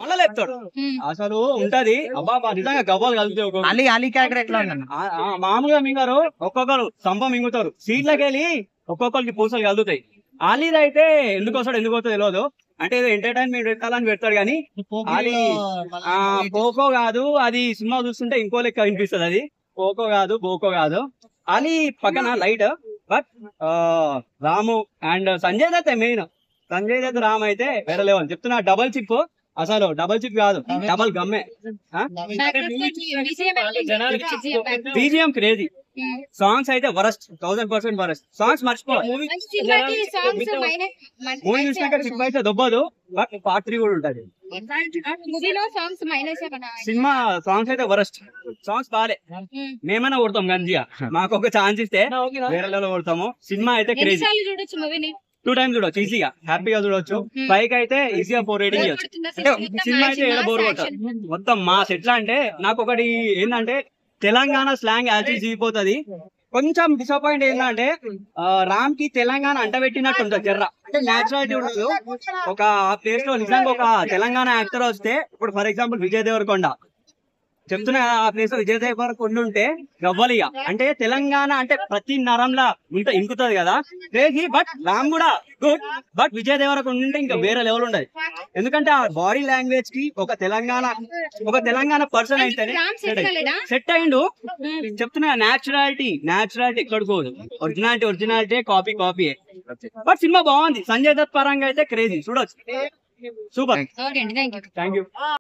మళ్ళా లేపుతాడు అసలు ఉంటది అబ్బా బా, నిజంగా గవ్వలు కలుగుతాయి ఒక్కొక్కరు. అలీ అలీ క్యారెక్టర్ ఎట్లా ఉందన్న ఆ, ఆ, మామూలుగా మింగారు ఒక్కొక్కరు సంప మింగుతారు సీట్లకి వెళ్ళి ఒక్కొక్కరికి పూసలు కలుగుతాయి ఆలీది అయితే ఎందుకు వస్తాడు ఎందుకు వస్తాడు తెలియదు అంటే ఏదో ఎంటర్టైన్మెంట్ పెట్టాలని పెడతాడు కానీ అది ఆ పోకో కాదు అది సినిమా చూస్తుంటే ఇంకో లెక్క అనిపిస్తుంది అది పోకో కాదు బోకో కాదు అది పక్కన light but Ramu and Sanjay Dutt main Sanjay Dutt Ram అయితే వేరే లెవెల్ చెప్తున్నా డబల్ చిప్ అసలు డబల్ చిప్ కాదు డబల్ గమ్మే బీజిఎం క్రేజీ సాంగ్స్ అయితే worst thousand percent worst songs మర్చిపోవాలి మూవీ చూసినాక చిప్ అయితే దొబ్బదు బట్ పార్ట్ త్రీ కూడా ఉంటది మూవీలో సాంగ్స్ మైనస్ సినిమా సాంగ్స్ అయితే వరస్ట్ సాంగ్స్ బాగాలే మేమైనా కొడతాం గంజిగా మాకు ఒక ఛాన్స్ ఇస్తే వేరే లెవెల్ కొడతాము సినిమా అయితే క్రేజీ ఎన్నిసార్లు చూడొచ్చు మూవీని టూ టైమ్స్ చూడొచ్చు ఈజీగా హ్యాపీగా చూడొచ్చు పైకి అయితే ఈజీగా ఫోర్ రేటింగ్ ఇవ్వచ్చు అంటే సినిమా అయితే ఏడ బోర్ కొట్టదు మొత్తం మాస్ ఎట్లా అంటే నాకు ఒకటి ఏంటంటే తెలంగాణ స్లాంగ్ యాక్చువల్ దిగిపోతుంది కొంచెం డిసప్పాయింట్ ఏంటంటే ఆ, రామ్ కి తెలంగాణ అంటబెట్టినట్టు ఉంటుంది జర్ర అంటే న్యాచురాలిటీ ఉండదు ఒక ప్లేస్ లో నిజంగా ఒక తెలంగాణ యాక్టర్ వస్తే ఇప్పుడు ఫర్ ఎగ్జాంపుల్ విజయ్ దేవరకొండ చెప్తున్నా కదా, ఆ ప్లేస్ లో విజయ్ దేవరకొండ ఉంటే గవ్వలిగా అంటే తెలంగాణ అంటే ప్రతి నరంలా ఇంత ఇంకుతుంది కదా క్రేజీ బట్ రామ్ కూడా గుడ్ బట్ విజయ్ దేవరకొండ ఉంటే ఇంకా వేరే లెవెల్ ఉండదు ఎందుకంటే ఆ బాడీ లాంగ్వేజ్ కి ఒక తెలంగాణ ఒక తెలంగాణ పర్సన్ అయితేనే రామ్ సెట్ కాలేదా సెట్ అయిండు చెప్తున్నా నేచురాలిటీ నేచురాలిటీ ఎక్కడికోదు originality originality copy copy but cinema బాగుంది సంజయ్ దత్ పరంగా అయితే క్రేజీ చూడొచ్చు సూపర్ ఓకే అండి థ్యాంక్ యూ థ్యాంక్ యూ